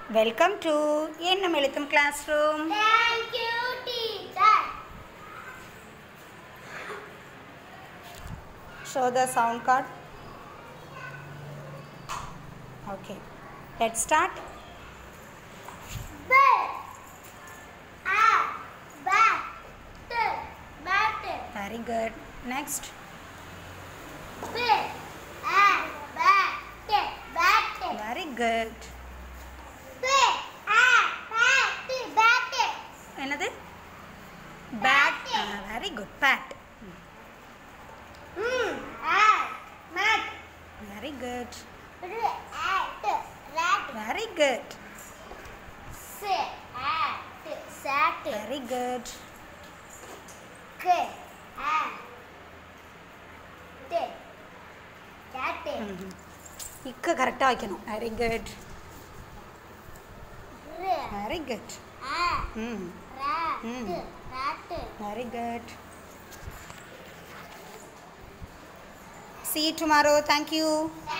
Welcome to Ennum Ezhuthum classroom Thank you, teacher. Show the sound card okay let start Bell. A. Bat. Bat. Very good next Bell. A. Bat. Bat. Very good Bell. A. Bat. Bat. என்னது bat Bat. Very good bat Hmm. A. Mat. Very good Rat. Rat. Very good Sat. Sat. Very good K. A. T. Cat. இக்க கரெக்டாக வைக்கணும் very good R. Very good A. Hmm Rat. Hmm. Rat. Very good see you tomorrow thank you Thank